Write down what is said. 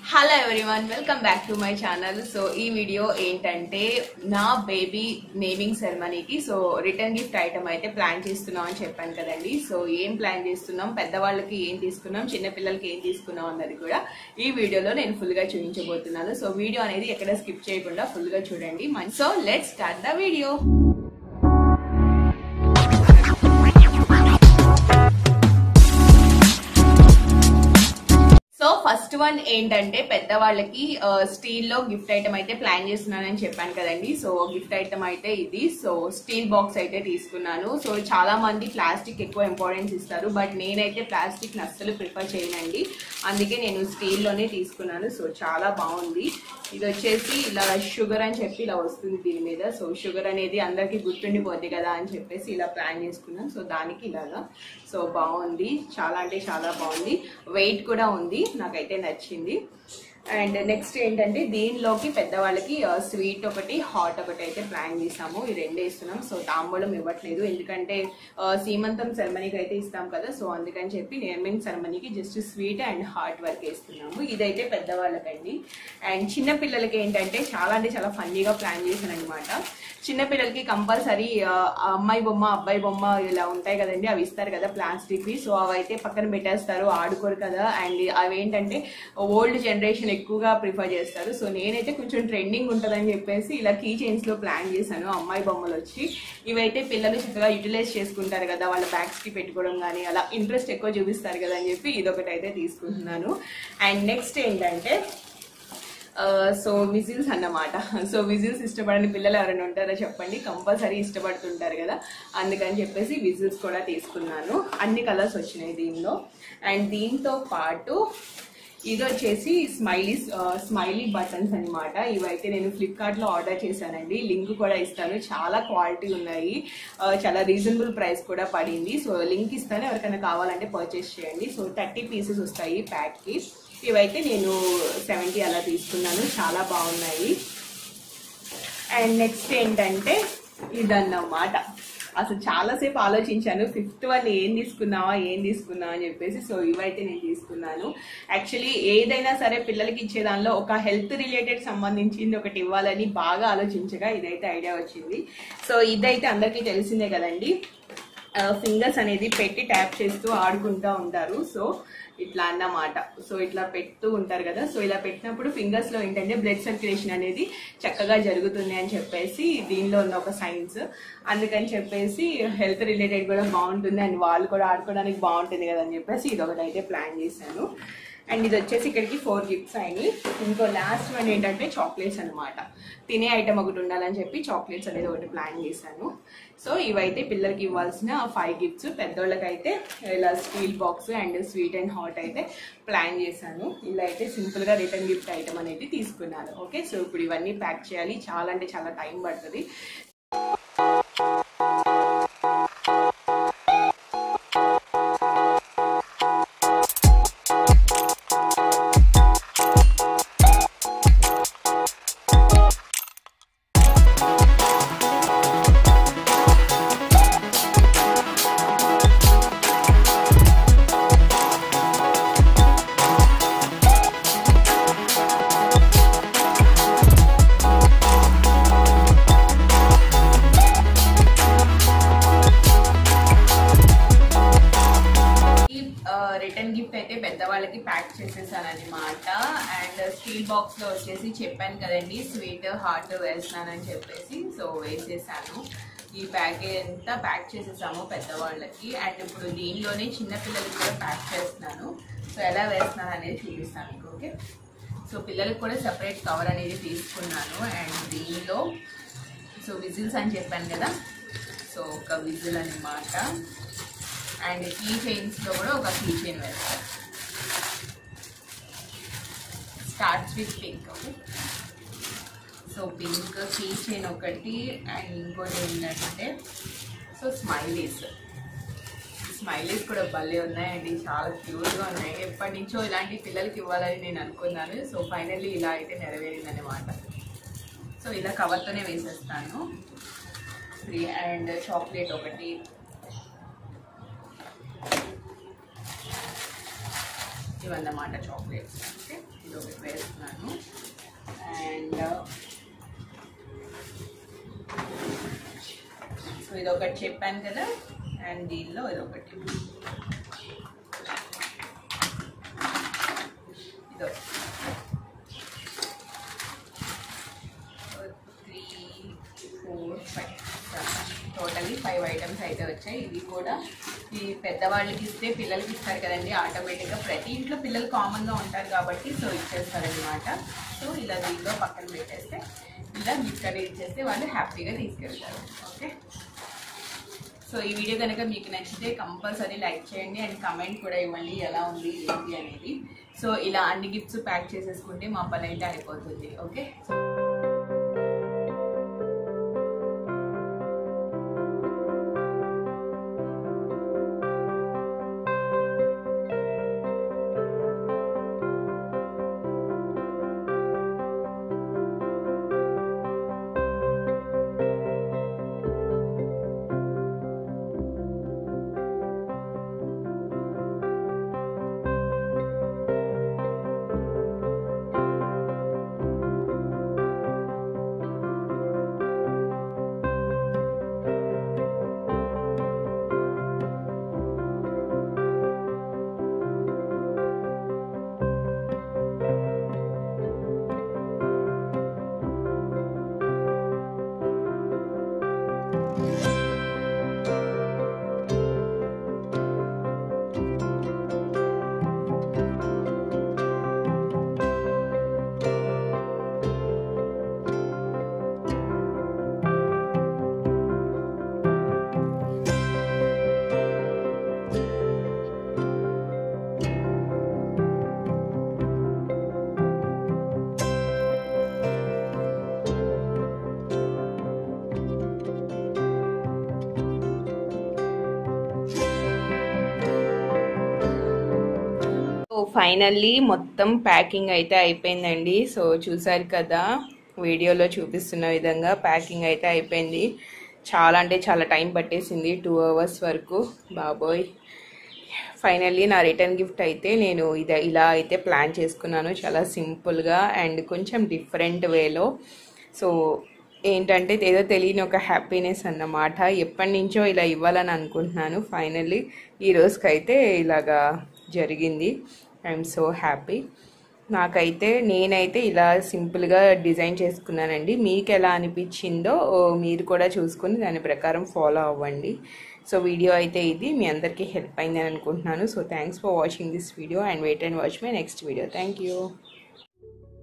hello everyone welcome back to my channel so ఈ video ఏంటంటే నా బేబీ నేమింగ్ సెరమనీకి సో రిటర్న్ గిఫ్ట్ ఐటమ్ అయితే ప్లాన్ చేస్తున్నాం అని చెప్పాను కదండి సో ఏం ప్లాన్ చేస్తున్నాం పెద్దవాళ్ళకి ఏం తీసుకున్నాం చిన్నపిల్లలకి ఏం తీసుకున్నాం అన్నది కూడా ఈ వీడియోలో నేను ఫుల్ గా చూపించబోతున్నాను సో వీడియో అనేది ఎక్కడ స్కిప్ చేయకుండా ఫుల్ గా చూడండి so let's start the video so first one ఏంటంటే పెద్దవాళ్ళకి స్టీల్ లో గిఫ్ట్ ఐటమ్ అయితే ప్లాన్ చేస్తున్నానని చెప్పాను కదండి సో గిఫ్ట్ ఐటమ్ అయితే ఇది సో స్టీల్ బాక్స్ అయితే తీసుకున్నాను సో చాలా మంది ప్లాస్టిక్ ఎక్కువ ఇంపార్టెన్స్ ఇస్తారు బట్ నేనైతే ప్లాస్టిక్ అస్సలు ప్రిఫర్ చేయనండి అందుకే నేను స్టీల్ లోనే తీసుకున్నాను సో చాలా బాగుంది ఇది వచ్చేసి ఇలా షుగర్ అని చెప్పి ఇలా వస్తుంది దీని మీద సో షుగర్ అనేది అందరికి గుర్తుండిపోద్ది కదా అని చెప్పేసి ఇలా ప్లాన్ చేసుకున్నాను సో దానికి ఇలాగా సో బాగుంది చాలా అంటే చాలా బాగుంది వెయిట్ కూడా ఉంది నాకైతే నచ్చింది అండ్ నెక్స్ట్ ఏంటంటే దీనిలోకి పెద్దవాళ్ళకి స్వీట్ ఒకటి హాట్ ఒకటి అయితే ప్లాన్ చేసాము ఈ రెండు వేస్తున్నాం సో తాంబూలం ఇవ్వట్లేదు ఎందుకంటే ఆ, సీమంతం సెరమనీకి అయితే ఇస్తాం కదా సో అందుకని చెప్పి నేమింగ్ సెరమనీకి just sweet and hot work వేస్తున్నాము ఇదైతే పెద్దవాళ్ళకండి అండ్ చిన్న పిల్లలకి ఏంటంటే చాలా అంటే చాలా ఫన్నీగా ప్లాన్ చేశాను అనమాట చిన్న పిల్లలకి కంపల్సరీ అమ్మాయి బొమ్మ అబ్బాయి బొమ్మ ఇలా ఉంటాయి కదండి అవి ఇస్తారు కదా ప్లాస్టిక్వి సో అవి అయితే పక్కన పెట్టేస్తారు ఆడుకోరు కదా అండ్ అవి ఏంటంటే ఓల్డ్ జనరేషన్ ఎక్కువగా ప్రిఫర్ చేస్తారు సో నేనైతే కొంచెం ట్రెండింగ్ ఉంటుందని చెప్పేసి ఇలా కీ చైన్స్ లో ప్లాన్ చేశాను అమ్మాయి బొమ్మలు వచ్చి ఇవైతే పిల్లలు చక్కగా యూటిలైజ్ చేసుకుంటారు కదా వాళ్ళ బ్యాగ్స్ కి పెట్టుకోవడం కానీ అలా ఇంట్రెస్ట్ ఎక్కువ చూపిస్తారు కదా అని చెప్పి ఇదొకటి అయితే తీసుకుంటున్నాను అండ్ నెక్స్ట్ ఏంటంటే సో విజిల్స్ అన్నమాట సో విజిల్స్ ఇష్టపడని పిల్లలు ఎవరైనా ఉంటారో చెప్పండి కంపల్సరీ ఇష్టపడుతుంటారు కదా అందుకని చెప్పేసి విజిల్స్ కూడా తీసుకున్నాను అన్ని కలర్స్ వచ్చినాయి దీనిలో అండ్ దీంతో పాటు ఇది వచ్చేసి స్మైలీ స్మైలీ బటన్స్ అన్నమాట ఇవైతే నేను ఫ్లిప్కార్ట్ లో ఆర్డర్ చేశానండి లింక్ కూడా ఇస్తాను చాలా క్వాలిటీ ఉన్నాయి ఆ, చాలా రీజనబుల్ ప్రైస్ కూడా పడింది సో లింక్ ఇస్తాను ఎవరికైనా కావాలంటే పర్చేస్ చేయండి సో థర్టీ పీసెస్ వస్తాయి ప్యాక్ కి ఇవైతే నేను సెవెంటీ అలా తీసుకున్నాను చాలా బాగున్నాయి అండ్ నెక్స్ట్ ఏంటంటే ఇదన్నమాట అసలు చాలాసేపు ఆలోచించాను ఫిఫ్త్ వన్ ఏం తీసుకున్నావా ఏం తీసుకున్నావా అని చెప్పేసి సో ఇవైతే నేను తీసుకున్నాను యాక్చువల్లీ ఏదైనా సరే పిల్లలకి ఇచ్చే దానిలో ఒక హెల్త్ రిలేటెడ్ సంబంధించింది ఒకటి ఇవ్వాలని బాగా ఆలోచించగా ఇదైతే ఐడియా వచ్చింది సో ఇదైతే అందరికీ తెలిసిందే కదండి ఫింగర్స్ అనేది పెట్టి ట్యాప్ చేస్తూ ఆడుకుంటూ ఉంటారు సో ఇట్లా అన్నమాట సో ఇట్లా పెడుతూ ఉంటారు కదా సో ఇలా పెట్టినప్పుడు ఫింగర్స్ లో ఏంటంటే బ్లడ్ సర్క్యులేషన్ అనేది చక్కగా జరుగుతుంది అని చెప్పేసి దీనిలో ఉన్న ఒక సైన్స్ అందుకని చెప్పేసి హెల్త్ రిలేటెడ్ కూడా బాగుంటుంది అండ్ వాళ్ళు కూడా ఆడుకోవడానికి బాగుంటుంది కదా అని చెప్పేసి ఇది ఒకటి అయితే ప్లాన్ చేశాను అండ్ ఇది వచ్చేసి ఇక్కడికి ఫోర్ గిఫ్ట్స్ అయినాయి ఇంకో లాస్ట్ వన్ ఏంటంటే చాక్లెట్స్ అన్నమాట తినే ఐటమ్ ఒకటి ఉండాలని చెప్పి చాక్లెట్స్ అనేది ఒకటి ప్లాన్ చేశాను సో ఇవైతే పిల్లలకి ఇవ్వాల్సిన ఫైవ్ గిఫ్ట్స్ పెద్దోళ్ళకైతే ఇలా steel box and sweet and hot అయితే ప్లాన్ చేశాను ఇలా అయితే సింపుల్ గా రిటర్న్ గిఫ్ట్ ఐటమ్ అనేది తీసుకున్నాను ఓకే సో ఇప్పుడు ఇవన్నీ ప్యాక్ చేయాలి చాలా అంటే చాలా టైం పడుతుంది ఈ రిటర్న్ గిఫ్ట్ అయితే పెద్దవాళ్ళకి ప్యాక్ చేసేసాను అనమాట అండ్ స్టీల్ బాక్స్ లో వచ్చేసి చెప్పాను కదండి స్వీట్ హాట్ వేస్తానని చెప్పేసి సో వేసేసాను ఈ ప్యాకేజ్ అంతా ప్యాక్ చేసేసాము పెద్దవాళ్ళకి అండ్ ఇప్పుడు దీనిలోనే చిన్న పిల్లలకి కూడా ప్యాక్ చేస్తున్నాను సో ఎలా వేస్తున్నాను అనేది చూపిస్తాను మీకు ఓకే సో పిల్లలకి కూడా సెపరేట్ కవర్ అనేది తీసుకున్నాను అండ్ దీనిలో సో విజిల్స్ అని చెప్పాను కదా సో ఒక విజిల్ అన్నమాట అండ్ కీ చైన్స్ లో కూడా ఒక కీ చైన్ వేస్తారు starts with pink okay so pink key chain ఒకటి అండ్ ఇంకోటి ఏంటంటే సో స్మైలీస్ స్మైలీస్ కూడా భలే ఉన్నాయండి చాలా క్యూట్గా ఉన్నాయి ఎప్పటి నుంచో ఇలాంటి పిల్లలకి ఇవ్వాలని నేను అనుకున్నాను సో ఫైనల్లీ ఇలా అయితే నెరవేరింది అనమాట సో ఇలా కవర్తోనే వేసేస్తాను ఫ్రీ అండ్ చాక్లెట్ ఒకటి ఇవన్నమాట చాక్లెట్స్ ఓకే ఇది ఒకటి వేస్తాను ఇదొకటి చెప్పాను కదా అండ్ దీనిలో ఇదొకటి ఇదో three four five totally five items అయితే వచ్చాయి ఇవి కూడా ఈ పెద్దవాళ్ళకి ఇస్తే పిల్లలకి ఇస్తారు కదండి ఆటోమేటిక్గా ప్రతి ఇంట్లో పిల్లలు కామన్గా ఉంటారు కాబట్టి సో ఇచ్చేస్తారనమాట సో ఇలా దీనిలో పక్కన పెట్టేస్తే ఇలా గిఫ్ట్ అనేది ఇచ్చేస్తే వాళ్ళు హ్యాపీగా తీసుకెళ్తారు ఓకే సో ఈ వీడియో కనుక మీకు నచ్చితే కంపల్సరీ లైక్ చేయండి అండ్ కమెంట్ కూడా ఇవ్వండి ఎలా ఉంది ఏంటి అనేది సో ఇలా అన్ని గిఫ్ట్స్ ప్యాక్ చేసేసుకుంటే మా పని అయితే అయిపోతుంది ఓకే సో ఫైనల్లీ మొత్తం ప్యాకింగ్ అయితే అయిపోయిందండి సో చూసారు కదా వీడియోలో చూపిస్తున్న విధంగా ప్యాకింగ్ అయితే అయిపోయింది చాలా అంటే చాలా టైం పట్టేసింది టూ అవర్స్ వరకు బాబోయ్ ఫైనల్లీ నా రిటర్న్ గిఫ్ట్ అయితే నేను ఇది ఇలా అయితే ప్లాన్ చేసుకున్నాను చాలా సింపుల్గా అండ్ కొంచెం డిఫరెంట్ వేలో సో ఏంటంటే ఏదో తెలియని ఒక హ్యాపీనెస్ అన్నమాట ఎప్పటి నుంచో ఇలా ఇవ్వాలని అనుకుంటున్నాను ఫైనల్లీ ఈ రోజుకైతే ఇలాగా జరిగింది ఐఎమ్ సో హ్యాపీ నాకైతే నేనైతే ఇలా సింపుల్గా డిజైన్ చేసుకున్నానండి మీకు ఎలా అనిపించిందో ఓ, మీరు కూడా చూసుకుని దాని ప్రకారం ఫాలో అవ్వండి సో వీడియో అయితే ఇది మీ అందరికీ హెల్ప్ అయిందని అనుకుంటున్నాను so thanks for watching this video and wait and watch my next video thank you